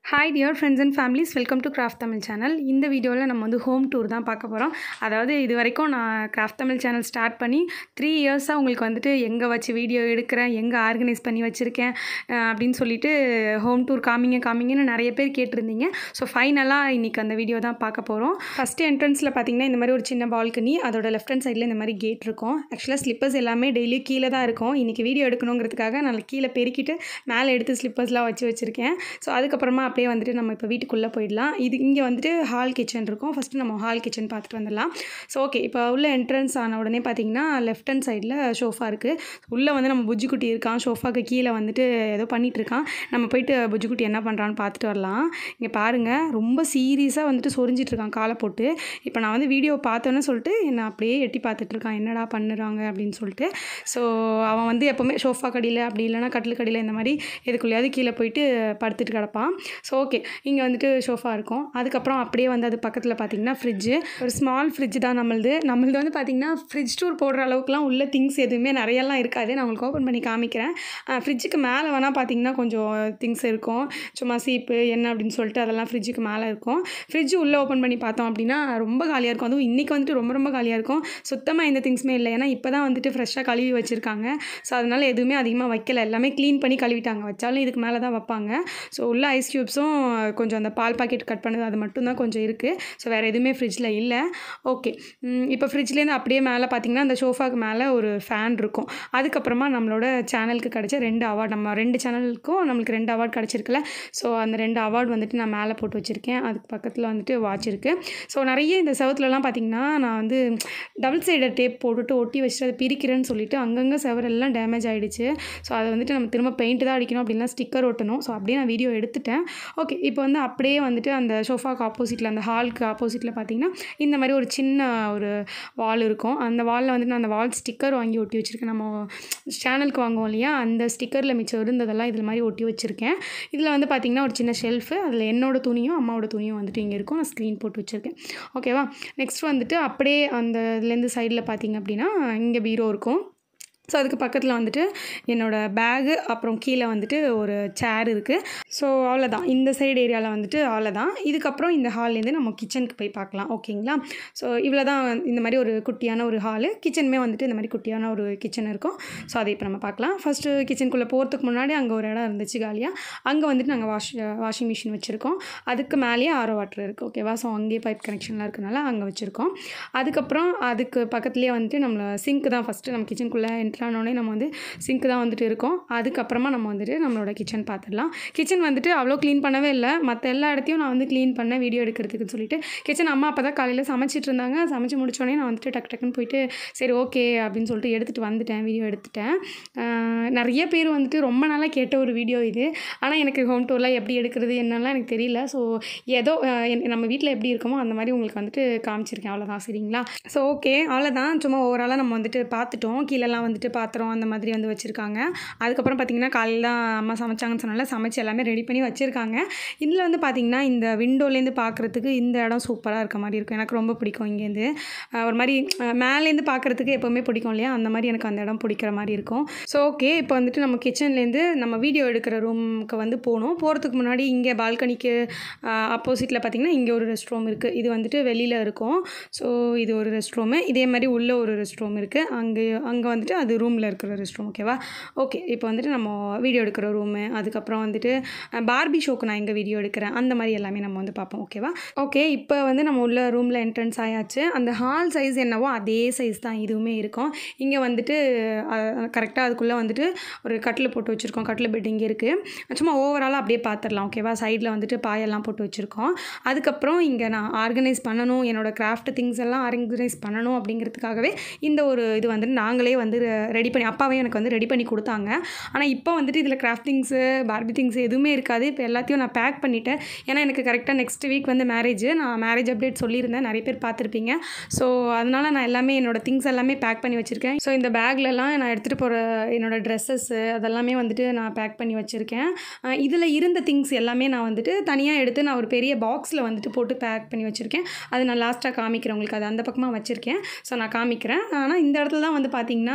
hi dear friends and families welcome to craft Tamil channel இந்த வீடியோவில் நம்ம வந்து ஹோம் டூர் தான் பார்க்க போகிறோம் அதாவது இது வரைக்கும் நான் கிராஃப்ட் தமிழ் சேனல் ஸ்டார்ட் பண்ணி த்ரீ இயர்ஸாக உங்களுக்கு வந்துட்டு எங்கே வச்சு வீடியோ எடுக்கிறேன் எங்கே ஆர்கனைஸ் பண்ணி வச்சுருக்கேன் அஹ், அப்படின்னு சொல்லிட்டு ஹோம் டூர் காமிங்க காமிங்கன்னு நிறைய பேர் கேட்டிருந்தீங்க ஸோ ஃபைனலாக இன்றைக்கி அந்த வீடியோ தான் பார்க்க போகிறோம் ஃபஸ்ட்டு என்ட்ரன்ஸில் பார்த்தீங்கன்னா இந்த மாதிரி ஒரு சின்ன பால்கனி அதோட லெஃப்ட் ஹேண்ட் சைடில் இந்த மாதிரி கேட் இருக்கும் ஆக்சுவலாக ஸ்லிப்பர்ஸ் எல்லாமே டெய்லி கீழே தான் இருக்கும் இன்றைக்கி வீடியோ எடுக்கணுங்கிறதுக்காக நான் கீழே பெருக்கிட்டு மேலே எடுத்து ஸ்லிப்பர்ஸ்லாம் வச்சு வச்சுருக்கேன் ஸோ அதுக்கப்புறமா அப்படியே வந்துட்டு நம்ம இப்போ வீட்டுக்குள்ளே போயிடலாம் இது இங்கே வந்துட்டு ஹால் கிச்சன் இருக்கும் ஃபஸ்ட்டு நம்ம ஹால் கிச்சன் பார்த்துட்டு வந்துடலாம் ஸோ ஓகே இப்போ உள்ள என்ட்ரன்ஸ் ஆன உடனே பார்த்தீங்கன்னா லெஃப்ட் ஹேண்ட் சைடில் ஷோஃபா இருக்குது உள்ளே வந்து நம்ம புஜ்ஜிக்குட்டி இருக்கான் ஷோஃபாக்கு கீழே வந்துட்டு ஏதோ பண்ணிகிட்டு இருக்கான் நம்ம போயிட்டு புஜ்ஜிக்குட்டி என்ன பண்ணுறான்னு பார்த்துட்டு வரலாம் இங்கே பாருங்கள் ரொம்ப சீரியஸாக வந்துட்டு சொரிஞ்சிட்டு இருக்கான் காலை போட்டு இப்போ நான் வந்து வீடியோ பார்த்தோன்னு சொல்லிட்டு என்னை அப்படியே எட்டி பார்த்துட்டு இருக்கான் என்னடா பண்ணுறாங்க அப்படின்னு சொல்லிட்டு ஸோ அவன் வந்து எப்போவுமே ஷோஃபா கடியில் அப்படி இல்லைன்னா கட்டில் கடியில் இந்த மாதிரி எதுக்குள்ளேயாவது கீழே போயிட்டு படுத்துட்டு கிடப்பான் ஸோ ஓகே இங்கே வந்துட்டு ஷோஃபா இருக்கும் அதுக்கப்புறம் அப்படியே வந்து அது பக்கத்தில் பார்த்தீங்கன்னா ஃப்ரிட்ஜு ஒரு ஸ்மால் ஃப்ரிட்ஜ் தான் நம்மளது நம்மளது வந்து பார்த்திங்கன்னா ஃப்ரிட்ஜ் டூர் போடுற அளவுக்குலாம் உள்ள திங்ஸ் எதுவுமே நிறையெல்லாம் இருக்காது நான் உங்களுக்கு ஓப்பன் பண்ணி காமிக்கிறேன் ஃப்ரிட்ஜுக்கு மேலே வேணால் பார்த்தீங்கன்னா கொஞ்சம் திங்ஸ் இருக்கும் சும்மா சீப்பு என்ன அப்படின்னு சொல்லிட்டு அதெல்லாம் ஃப்ரிட்ஜுக்கு மேலே இருக்கும் ஃப்ரிட்ஜ் உள்ளே ஓப்பன் பண்ணி பார்த்தோம் அப்படின்னா ரொம்ப காலியாக இருக்கும் அதுவும் இன்றைக்கி வந்துட்டு ரொம்ப ரொம்ப காலியாக இருக்கும் சுத்தமாக எந்த திங்ஸுமே இல்லை ஏன்னா இப்போ தான் வந்துட்டு ஃப்ரெஷ்ஷாக கழுவி வச்சுருக்காங்க ஸோ அதனால் எதுவுமே அதிகமாக வைக்கல எல்லாமே க்ளீன் பண்ணி கழுவிட்டாங்க வச்சாலும் இதுக்கு மேலே தான் வைப்பாங்க ஸோ உள்ள ஐஸ் க்யூப்ஸும் கொஞ்சம் அந்த பால் பாக்கெட் கட் பண்ணது அது மட்டும் தான் கொஞ்சம் இருக்குது ஸோ வேறு எதுவுமே ஃப்ரிட்ஜில் இல்லை ஓகே இப்போ ஃப்ரிட்ஜ்லேருந்து அப்படியே மேலே பார்த்தீங்கன்னா அந்த சோஃபாக்கு மேலே ஒரு ஃபேன் இருக்கும் அதுக்கப்புறமா நம்மளோட சேனலுக்கு கிடைச்ச ரெண்டு அவார்ட் நம்ம ரெண்டு சேனலுக்கும் நம்மளுக்கு ரெண்டு அவார்ட் கிடச்சிருக்குல்ல ஸோ அந்த ரெண்டு அவார்ட் வந்துட்டு நான் மேலே போட்டு வச்சுருக்கேன் அதுக்கு பக்கத்தில் வந்துட்டு வாட்ச் இருக்குது ஸோ நிறைய இந்த செவத்துலலாம் பார்த்தீங்கன்னா நான் வந்து டபுள் சைடர் டேப் போட்டுட்டு ஒட்டி வச்சுட்டு அதை பிரிக்கிறேன்னு சொல்லிட்டு அங்கங்கே செவரெல்லாம் டேமேஜ் ஆகிடுச்சு ஸோ அதை வந்துட்டு நம்ம திரும்ப பெயிண்ட் தான் அடிக்கணும் அப்படின்னா ஸ்டிக்கர் ஒட்டணும் ஸோ அப்படியே நான் வீடியோ எடுத்துட்டேன் ஓகே இப்போ வந்து அப்படியே வந்துட்டு அந்த சோஃபாக்கு ஆப்போசிட்டில் அந்த ஹாலுக்கு ஆப்போசிட்டில் பார்த்தீங்கன்னா இந்த மாதிரி ஒரு சின்ன ஒரு வால் இருக்கும் அந்த வாலில் வந்துட்டு நான் அந்த வால் ஸ்டிக்கர் வாங்கி ஒட்டி வச்சுருக்கேன் நம்ம சேனலுக்கு வாங்குவோம் இல்லையா அந்த ஸ்டிக்கரில் மிச்சம் இருந்ததெல்லாம் இதில் மாதிரி ஒட்டி வச்சுருக்கேன் இதில் வந்து பார்த்திங்கன்னா ஒரு சின்ன ஷெல்ஃபு அதில் என்னோட துணியும் அம்மாவோட துணியும் வந்துட்டு இங்கே இருக்கும் நான் ஸ்க்ரீன் போட்டு வச்சுருக்கேன் ஓகேவா நெக்ஸ்ட் வந்துட்டு அப்படியே அந்த இதுலேருந்து சைடில் பார்த்தீங்க அப்படின்னா இங்கே பீரோ இருக்கும் ஸோ அதுக்கு பக்கத்தில் வந்துட்டு என்னோடய பேகு அப்புறம் கீழே வந்துட்டு ஒரு சேர் இருக்குது ஸோ அவ்வளோதான் இந்த சைடு ஏரியாவில் வந்துட்டு அவ்வளோதான் இதுக்கப்புறம் இந்த ஹால்லேருந்து நம்ம கிச்சனுக்கு போய் பார்க்கலாம் ஓகேங்களா ஸோ இவ்வளோ தான் இந்த மாதிரி ஒரு குட்டியான ஒரு ஹாலு கிச்சனுமே வந்துட்டு இந்த மாதிரி குட்டியான ஒரு கிச்சன் இருக்கும் ஸோ அதை இப்போ நம்ம பார்க்கலாம் ஃபஸ்ட்டு கிச்சனுக்குள்ளே போகிறதுக்கு முன்னாடி அங்கே ஒரு இடம் இருந்துச்சு காலியாக அங்கே வந்துட்டு நாங்கள் வாஷ் வாஷிங் மிஷின் வச்சுருக்கோம் அதுக்கு மேலேயே ஆரோ வாட்டர் இருக்குது ஓகேவா ஸோ அங்கேயே பைப் கனெக்ஷன்லாம் இருக்கனால அங்கே வச்சுருக்கோம் அதுக்கப்புறம் அதுக்கு பக்கத்துலேயே வந்துட்டு நம்மளை சிங்க் தான் ஃபஸ்ட்டு நம்ம கிச்சனுக்குள்ளே என்ட்ரானோடனே நம்ம வந்து சிங்க் தான் வந்துட்டு இருக்கோம் அதுக்கப்புறமா நம்ம வந்துட்டு நம்மளோட கிச்சன் பார்த்துடலாம் கிச்சன் வந்துட்டு அவ்வளோ க்ளீன் பண்ணவே இல்லை மற்ற எல்லா இடத்தையும் நான் வந்து க்ளீன் பண்ணேன் வீடியோ எடுக்கிறதுக்குன்னு சொல்லிட்டு கிச்சன் அம்மா அப்போ தான் காலையில் சமைச்சிட்டு இருந்தாங்க சமைச்சு முடிச்சோடனே நான் வந்துட்டு டக்கு டக்குன்னு போயிட்டு சரி ஓகே அப்படின்னு சொல்லிட்டு எடுத்துகிட்டு வந்துட்டேன் வீடியோ எடுத்துட்டேன் ஆஹ் நிறைய பேர் வந்துட்டு ரொம்ப நாளாக கேட்ட ஒரு வீடியோ இது ஆனால் எனக்கு ஹோம் டூர்லாம் எப்படி எடுக்கிறது என்னெல்லாம் எனக்கு தெரியல ஸோ ஏதோ ஆஹ் என்- நம்ம வீட்டில் எப்படி இருக்கமோ அந்த மாதிரி உங்களுக்கு வந்துட்டு காமிச்சிருக்கேன் அவ்வளோதான் சரிங்களா ஸோ ஓகே அவ்வளோதான் சும்மா ஓவராலாக நம்ம வந்துட்டு பார்த்துட்டோம் கீழெல்லாம் வந்துட்டு பாத்திரம் அந்த மாதிரி வந்து வச்சுருக்காங்க அதுக்கப்புறம் பார்த்திங்கன்னா காலையில் தான் அம்மா சமைச்சாங்கன்னு சொன்னால சமைச்சு எல்லாமே ரெடி பண்ணி வச்சுருக்காங்க இதில் வந்து பார்த்திங்கன்னா இந்த விண்டோலேருந்து பார்க்குறதுக்கு இந்த இடம் சூப்பராக இருக்க மாதிரி இருக்கும் எனக்கு ரொம்ப பிடிக்கும் இங்கேருந்து ஆஹ் ஒரு மாதிரி ஆஹ் மேலேருந்து பார்க்குறதுக்கு எப்போவுமே பிடிக்கும் இல்லையா அந்த மாதிரி எனக்கு அந்த இடம் பிடிக்கிற மாதிரி இருக்கும் ஸோ ஓகே இப்போ வந்துட்டு நம்ம கிச்சன்லேருந்து நம்ம வீடியோ எடுக்கிற ரூமுக்கு வந்து போகணும் போகிறதுக்கு முன்னாடி இங்கே பால்கனிக்கு ஆப்போசிட்டில் பார்த்திங்கன்னா இங்கே ஒரு ரெஸ்ட் ரூம் இருக்குது இது வந்துட்டு வெளியில் இருக்கும் ஸோ இது ஒரு ரெஸ்ட் ரூமு இதே மாதிரி உள்ளே ஒரு ரெஸ்ட் ரூம் இருக்குது அங்கே அங்கே வந்துட்டு அது ரூமில் இருக்கிற ரெஸ்ட் ரூம் ஓகேவா ஓகே இப்போ வந்துட்டு நம்ம வீடியோ எடுக்கிற ரூமு அதுக்கப்புறம் வந்துட்டு பார்பி ஷோக்கு நான் எங்கே வீடியோ எடுக்கிறேன் அந்த மாதிரி எல்லாமே நம்ம வந்து பார்ப்போம் ஓகேவா ஓகே இப்போ வந்து நம்ம உள்ள ரூமில் என்ட்ரன்ஸ் ஆயாச்சு அந்த ஹால் சைஸ் என்னவோ அதே சைஸ் தான் இதுவுமே இருக்கும் இங்கே வந்துட்டு கரெக்டாக அதுக்குள்ளே வந்துட்டு ஒரு கட்டில் போட்டு வச்சுருக்கோம் கட்டில் பெட் இங்கே இருக்குது சும்மா ஓவராலாக அப்படியே பார்த்துடலாம் ஓகேவா சைடில் வந்துட்டு பாயெல்லாம் போட்டு வச்சுருக்கோம் அதுக்கப்புறம் இங்கே நான் ஆர்கனைஸ் பண்ணணும் என்னோடய கிராஃப்ட் திங்ஸ் எல்லாம் ஆர்கனைஸ் பண்ணணும் அப்படிங்கிறதுக்காகவே இந்த ஒரு இது வந்துட்டு நாங்களே வந்து ரெடி பண்ணி அப்பாவே எனக்கு வந்து ரெடி பண்ணி கொடுத்தாங்க ஆனால் இப்போ வந்துட்டு இதில் கிராஃப்ட் திங்ஸு பார்பி திங்ஸ் எதுவுமே இருக்காது இப்போ எல்லாத்தையும் நான் பேக் பண்ணிட்டேன் ஏன்னா எனக்கு கரெக்டாக நெக்ஸ்ட் வீக் வந்து மேரேஜ் நான் மேரேஜ் அப்டேட் சொல்லியிருந்தேன் நிறைய பேர் பார்த்துருப்பீங்க ஸோ அதனால் நான் எல்லாமே என்னோடய திங்ஸ் எல்லாமே பேக் பண்ணி வச்சுருக்கேன் ஸோ இந்த பேக்லலாம் நான் எடுத்துகிட்டு போகிற என்னோடய ட்ரெஸ்ஸஸ்ஸு அதெல்லாமே வந்துட்டு நான் பேக் பண்ணி வச்சுருக்கேன் இதில் இருந்த திங்ஸ் எல்லாமே நான் வந்துட்டு தனியாக எடுத்து நான் ஒரு பெரிய பாக்ஸில் வந்துட்டு போட்டு பேக் பண்ணி வச்சுருக்கேன் அது நான் லாஸ்ட்டாக காமிக்கிறேன் உங்களுக்கு அது அந்த பக்கமாக வச்சுருக்கேன் ஸோ நான் காமிக்கிறேன் ஆனால் இந்த இடத்துல தான் வந்து பார்த்தீங்கன்னா Barbie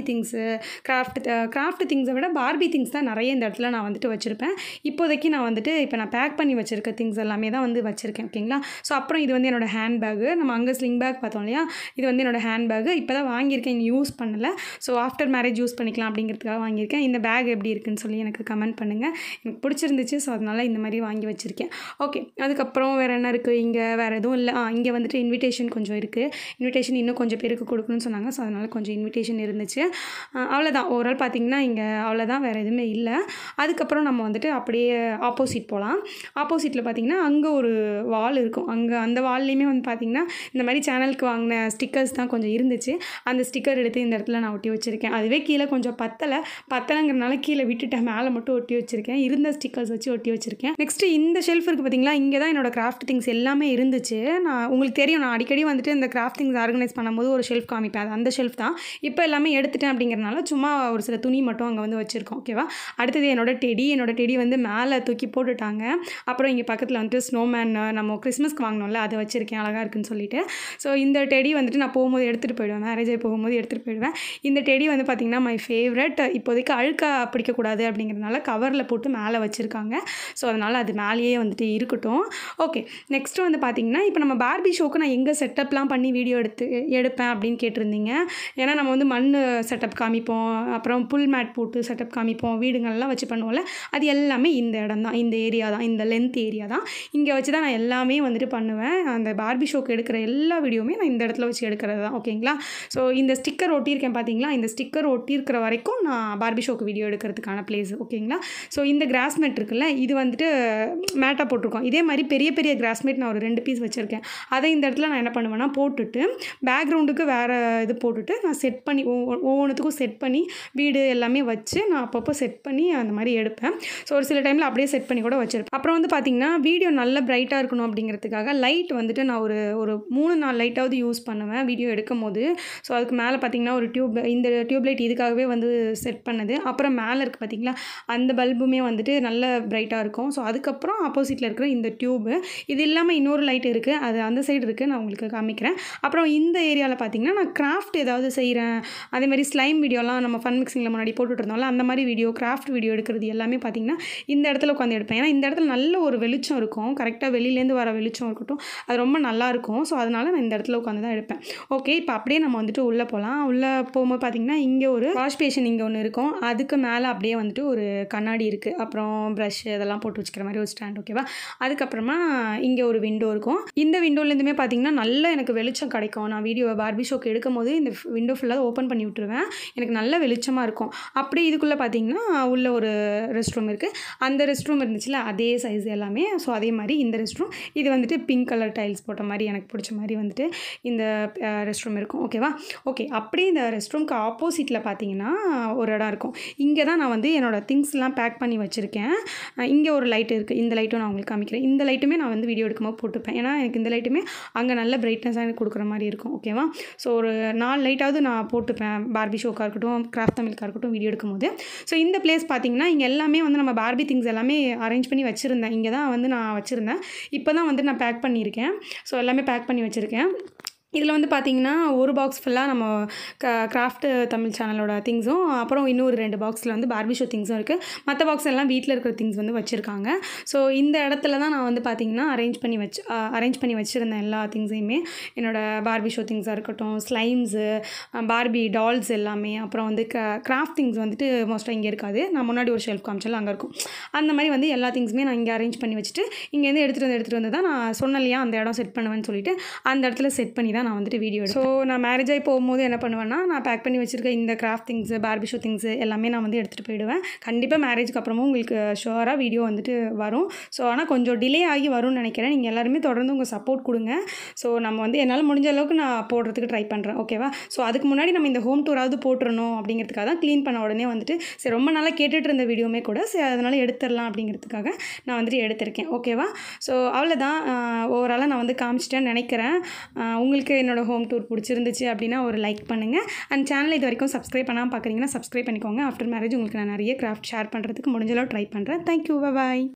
Barbie things craft craft திங்ஸை விட பார்பி திங்ஸ் தான் நிறைய இந்த இடத்துல நான் வந்துட்டு வச்சுருப்பேன் இப்போதைக்கு நான் வந்துட்டு இப்போ நான் பேக் பண்ணி வச்சுருக்க திங்ஸ் எல்லாமே தான் வந்து வச்சுருக்கேன் ஓகேங்களா ஸோ அப்புறம் இது வந்து என்னோட ஹேண்ட் பேக்கு நம்ம அங்கே ஸ்லிங் பேக் பார்த்தோம் இல்லையா இது வந்து என்னோட ஹேண்ட் பேக்கு இப்போ தான் வாங்கியிருக்கேன் இன்னும் யூஸ் பண்ணல ஸோ ஆஃப்டர் மேரேஜ் யூஸ் பண்ணிக்கலாம் அப்படிங்கிறதுக்காக வாங்கியிருக்கேன் இந்த பேக் எப்படி இருக்குன்னு சொல்லி எனக்கு கமெண்ட் பண்ணுங்கள் எனக்கு பிடிச்சிருந்துச்சு ஸோ அதனால் இந்த மாதிரி வாங்கி வச்சுருக்கேன் ஓகே அதுக்கப்புறம் வேறு என்ன இருக்குது இங்கே வேறு எதுவும் இல்லை ஆ இங்கே வந்துட்டு இன்விடேஷன் கொஞ்சம் இருக்குது இன்விடேஷன் இன்னும் கொஞ்சம் பேருக்கு கொடுக்கணும்னு சொன்னாங்க ஸோ அதனால் கொஞ்சம் இன்விடேஷன் இருந்துச்சு அஹ் அவ்வளோதான் ஓவரால் பார்த்தீங்கன்னா இங்கே அவ்வளோதான் வேறு எதுவுமே இல்லை அதுக்கப்புறம் நம்ம வந்துட்டு அப்படியே ஆப்போசிட் போகலாம் ஆப்போசிட்டில் பார்த்தீங்கன்னா அங்கே ஒரு வால் இருக்கும் அங்கே அந்த வால்லையுமே வந்து பார்த்திங்கன்னா இந்த மாதிரி சேனலுக்கு வாங்கின ஸ்டிக்கர்ஸ் தான் கொஞ்சம் இருந்துச்சு அந்த ஸ்டிக்கர் எடுத்து இந்த இடத்துல நான் ஒட்டி வச்சுருக்கேன் அதுவே கீழே கொஞ்சம் பத்தலை பத்தலைங்கிறனால கீழே விட்டுட்டேன் மேலே மட்டும் ஒட்டி வச்சுருக்கேன் இருந்த ஸ்டிக்கர்ஸ் வச்சு ஒட்டி வச்சுருக்கேன் நெக்ஸ்ட்டு இந்த ஷெல்ஃப் இருக்குது பார்த்தீங்களா இங்கே தான் என்னோட கிராஃப்ட் திங்ஸ் எல்லாமே இருந்துச்சு நான் உங்களுக்கு தெரியும் நான் அடிக்கடி வந்துட்டு இந்த கிராஃப்ட் திங்ஸ் ஆர்கனைஸ் பண்ணும்போது ஒரு ஷெல்ஃப் காமிப்பேன் அது அந்த ஷெல்ஃப் தான் இப்போ எல்லாமே எடுத்துட்டேன் அப்படிங்கிறனால சும்மா ஒரு சில துணி மட்டும் அங்கே வந்து வச்சுருக்கோம் ஓகேவா அடுத்தது என்னோட டெடி என்னோட டெடி வந்து மேலே தூக்கி போட்டுட்டாங்க அப்புறம் இங்கே பக்கத்தில் வந்துட்டு ஸ்னோமேன் நம்ம கிறிஸ்மஸ்க்கு வாங்கினோம்ல அதை வச்சுருக்கேன் அழகாக இருக்குன்னு சொல்லிட்டு ஸோ இந்த டெடி வந்துட்டு நான் போகும்போது எடுத்துகிட்டு போயிடுவேன் மேரேஜ் ஆகி போகும்போது எடுத்துகிட்டு போயிடுவேன் இந்த டெடி வந்து பார்த்திங்கன்னா மை ஃபேவரட் இப்போதைக்கு அழுக்கா பிடிக்கக்கூடாது அப்படிங்கிறதுனால கவரில் போட்டு மேலே வச்சுருக்காங்க ஸோ அதனால் அது மேலேயே வந்துட்டு இருக்கட்டும் ஓகே நெக்ஸ்ட்டு வந்து பார்த்திங்கன்னா இப்போ நம்ம பார்பி ஷோக்கு நான் எங்கே செட்டப்லாம் பண்ணி வீடியோ எடுத்து எடுப்பேன் அப்படின்னு கேட்டிருந்தீங்க ஏன்னா நம்ம வந்து மண் செட்டப் காமிப்போம் அப்புறம் புல் மேட் போட்டு செட்டப் காமிப்போம் வீடுங்கள்லாம் வச்சு பண்ணுவோம்ல அது எல்லாமே இந்த இடம் தான் இந்த ஏரியா தான் இந்த லென்த் ஏரியா தான் இங்கே வச்சு தான் நான் எல்லாமே வந்துட்டு பண்ணுவேன் அந்த பார்பி ஷோக்கு எடுக்கிற எல்லா வீடியோவுமே நான் இந்த இடத்துல வச்சு எடுக்கிறது தான் ஓகேங்களா ஸோ இந்த ஸ்டிக்கர் ஒட்டியிருக்கேன் பார்த்தீங்களா இந்த ஸ்டிக்கர் ஒட்டியிருக்கிற வரைக்கும் நான் பார்பி ஷோக்கு வீடியோ எடுக்கிறதுக்கான பிளேஸ் ஓகேங்களா ஸோ இந்த கிராஸ் மேட் இருக்குல்ல இது வந்துட்டு மேட்டாக போட்டிருக்கோம் இதே மாதிரி பெரிய பெரிய கிராஸ் மேட் நான் ஒரு ரெண்டு பீஸ் வச்சுருக்கேன் அதை இந்த இடத்துல நான் என்ன பண்ணுவேன்னா போட்டுட்டு பேக்ரவுண்டுக்கு வேறு இது போட்டுட்டு நான் செட் பண்ணி ஒவ்வொ- ஒவ்வொன்றுத்துக்கும் செட் பண்ணி வீடு எல்லாமே வச்சு நான் அப்பப்போ செட் பண்ணி அந்த மாதிரி எடுப்பேன் ஸோ ஒரு சில டைமில் அப்படியே செட் பண்ணி கூட வச்சிருப்பேன் அப்புறம் வந்து பார்த்திங்கன்னா வீடியோ நல்ல பிரைட்டாக இருக்கணும் அப்படிங்கிறதுக்காக லைட் வந்துட்டு நான் ஒரு ஒரு மூணு நாலு லைட்டாவது யூஸ் பண்ணுவேன் வீடியோ எடுக்கும் போது ஸோ அதுக்கு மேலே பார்த்தீங்கன்னா ஒரு டியூப் இந்த டியூப் லைட் இதுக்காகவே வந்து செட் பண்ணது அப்புறம் மேலே இருக்குது பார்த்தீங்களா அந்த பல்புமே வந்துட்டு நல்ல பிரைட்டாக இருக்கும் ஸோ அதுக்கப்புறம் ஆப்போசிட்டில் இருக்கிற இந்த டியூபு இது இல்லாமல் இன்னொரு லைட் இருக்குது அது அந்த சைடு இருக்குது நான் உங்களுக்கு காமிக்கிறேன் அப்புறம் இந்த ஏரியாவில் பார்த்தீங்கன்னா நான் கிராஃப்ட் ஏதாவது செய்கிறேன் அதே மாதிரி ஸ்லைம் வீடியோலாம் நம்ம ஃபன் மிக்சிங்கில் முன்னாடி போட்டுட்டு இருந்தோம்ல அந்த மாதிரி வீடியோ கிராஃப்ட் வீடியோ எடுக்கிறது எல்லாமே பார்த்தீங்கன்னா இந்த இடத்துல உட்காந்து எடுப்பேன் ஏன்னா இந்த இடத்துல நல்ல ஒரு வெளிச்சம் இருக்கும் கரெக்டாக வெளியிலேருந்து வர வெளிச்சம் இருக்கட்டும் அது ரொம்ப நல்லா இருக்கும் ஸோ அதனால நான் இந்த இடத்துல உட்காந்து தான் எடுப்பேன் ஓகே இப்போ அப்படியே நம்ம வந்துட்டு உள்ளே போகலாம் உள்ளே போகும்போது பார்த்தீங்கன்னா இங்கே ஒரு வாஷ் பேஷன் இங்கே ஒன்று இருக்கும் அதுக்கு மேலே அப்படியே வந்துட்டு ஒரு கண்ணாடி இருக்குது அப்புறம் ப்ரஷ் இதெல்லாம் போட்டு வச்சுக்கிற மாதிரி ஒரு ஸ்டாண்ட் ஓகேவா அதுக்கப்புறமா இங்கே ஒரு விண்டோ இருக்கும் இந்த விண்டோலேருந்துமே பார்த்தீங்கன்னா நல்ல எனக்கு வெளிச்சம் கிடைக்கும் நான் வீடியோ பார்பி ஷோக்கு எடுக்கும் போது இந்த விண்டோ ஃபுல்லாக ஓப்பன் பண்ணி விட்டுருவேன் எனக்கு நல்ல வெளிச்சமாக இருக்கும் அப்படியே இதுக்குள்ளே பார்த்தீங்கன்னா உள்ள ஒரு ரெஸ்ட் ரூம் இருக்குது அந்த ரெஸ்ட் ரூம் இருந்துச்சுல அதே சைஸ் எல்லாமே ஸோ அதே மாதிரி இந்த ரெஸ்ட் ரூம் இது வந்துட்டு பிங்க் கலர் டைல்ஸ் போட்ட மாதிரி எனக்கு பிடிச்ச மாதிரி வந்துட்டு இந்த ரெஸ்ட் ரூம் இருக்கும் ஓகேவா ஓகே அப்படியே இந்த ரெஸ்ட் ரூம்க்கு ஆப்போசிட்டில் பார்த்தீங்கன்னா ஒரு இடம் இருக்கும் இங்கே தான் நான் வந்து என்னோடய திங்ஸ்லாம் பேக் பண்ணி வச்சுருக்கேன் இங்கே ஒரு லைட் இருக்குது இந்த லைட்டும் நான் உங்களுக்கு காமிக்கிறேன் இந்த லைட்டுமே நான் வந்து வீடியோ எடுக்கும்போது போட்டுப்பேன் ஏன்னா எனக்கு இந்த லைட்டுமே அங்கே நல்ல பிரைட்னஸாக எனக்கு கொடுக்குற மாதிரி இருக்கும் ஓகேவா ஸோ ஒரு நாலு லைட்டாவது நான் போட்டுப்பேன் பார்பி ஷோக்காக இருக்கட்டும் கிராஃப்ட் தமிழுக்காக இருக்கட்டும் வீடியோ எடுக்கும்போது ஸோ இந்த பிளேஸ் பார்த்தீங்கன்னா இங்கே எல்லாமே வந்து நம்ம பார்பி திங்ஸ் எல்லாமே அரேஞ்ச் பண்ணி வச்சுருந்தேன் இங்கே தான் வந்து நான் வச்சுருந்தேன் இப்போ தான் வந்து நான் பேக் பண்ணியிருக்கேன் ஸோ எல்லாமே பேக் பண்ணி வச்சுருக்கேன் இதில் வந்து பார்த்தீங்கன்னா ஒரு பாக்ஸ் ஃபுல்லாக நம்ம க கிராஃப்ட் தமிழ் சேனலோட திங்ஸும் அப்புறம் இன்னொரு ரெண்டு பாக்ஸில் வந்து பார்பி ஷோ திங்ஸும் இருக்குது மற்ற பாக்ஸ் எல்லாம் வீட்டில் இருக்கிற திங்ஸ் வந்து வச்சுருக்காங்க ஸோ இந்த இடத்துல தான் நான் வந்து பார்த்தீங்கன்னா அரேஞ்ச் பண்ணி வச்சு அரேஞ்ச் பண்ணி வச்சுருந்தேன் எல்லா திங்ஸையுமே என்னோடய பார்பி ஷோ திங்ஸாக இருக்கட்டும் ஸ்லைம்ஸு பார்பி டால்ஸ் எல்லாமே அப்புறம் வந்து க கிராஃப்ட் திங்ஸ் வந்துட்டு மோஸ்ட்டாக இங்கே இருக்காது நான் முன்னாடி ஒரு ஷெல்ஃப் காமிச்சாலும் அங்கே இருக்கும் அந்த மாதிரி வந்து எல்லா திங்ஸுமே நான் இங்கே அரேஞ்ச் பண்ணி வச்சுட்டு இங்கேருந்து எடுத்துகிட்டு வந்து எடுத்துகிட்டு வந்து தான் நான் சொன்னேன் இல்லையா அந்த இடம் செட் பண்ணுவேன்னு சொல்லிட்டு அந்த இடத்துல செட் பண்ணி தான் நான் வந்துட்டு வீடியோ ஸோ நான் மேரேஜ் ஆகி போகும்போது என்ன பண்ணுவேன்னா நான் பேக் பண்ணி வச்சிருக்க இந்த craft things Barbie show things எல்லாமே நான் வந்து எடுத்துகிட்டு போயிடுவேன் கண்டிப்பாக மேரேஜ்க்கு அப்புறமும் உங்களுக்கு ஷுவராக வீடியோ வந்துட்டு வரும் ஸோ ஆனால் கொஞ்சம் டிலே ஆகி வரும்னு நினைக்கிறேன் நீங்கள் எல்லாருமே தொடர்ந்து உங்கள் சப்போர்ட் கொடுங்க ஸோ நம்ம வந்து என்னால் முடிஞ்ச அளவுக்கு நான் போடுறதுக்கு ட்ரை பண்ணுறேன் ஓகேவா ஸோ அதுக்கு முன்னாடி நம்ம இந்த ஹோம் டூராவது போட்டுறணும் அப்படிங்கிறதுக்காக தான் க்ளீன் பண்ண உடனே வந்துட்டு சரி ரொம்ப நாளாக கேட்டுட்டு இருந்த வீடியோமே கூட சரி அதனால் எடுத்துடலாம் அப்படிங்கிறதுக்காக நான் வந்துட்டு எடுத்திருக்கேன் ஓகேவா ஸோ அவ்வளோதான் ஓவராலாக நான் வந்து காமிச்சிட்டேன்னு நினைக்கிறேன் ஆஹ் உங்களுக்கு என்னோடய ஹோம் டூர் பிடிச்சிருந்துச்சு அப்படின்னா ஒரு லைக் பண்ணுங்கள் அண்ட் சேனல் இது வரைக்கும் சப்ஸ்கிரைப் பண்ணாமல் பார்க்குறீங்கன்னா சப்ஸ்கிரைப் பண்ணிக்கோங்க ஆஃப்டர் மேரேஜ் உங்களுக்கு நான் நிறைய கிராஃப்ட் ஷேர் பண்ணுறதுக்கு முடிஞ்சளவு ட்ரை பண்ணுறேன் தேங்க்யூ பாய்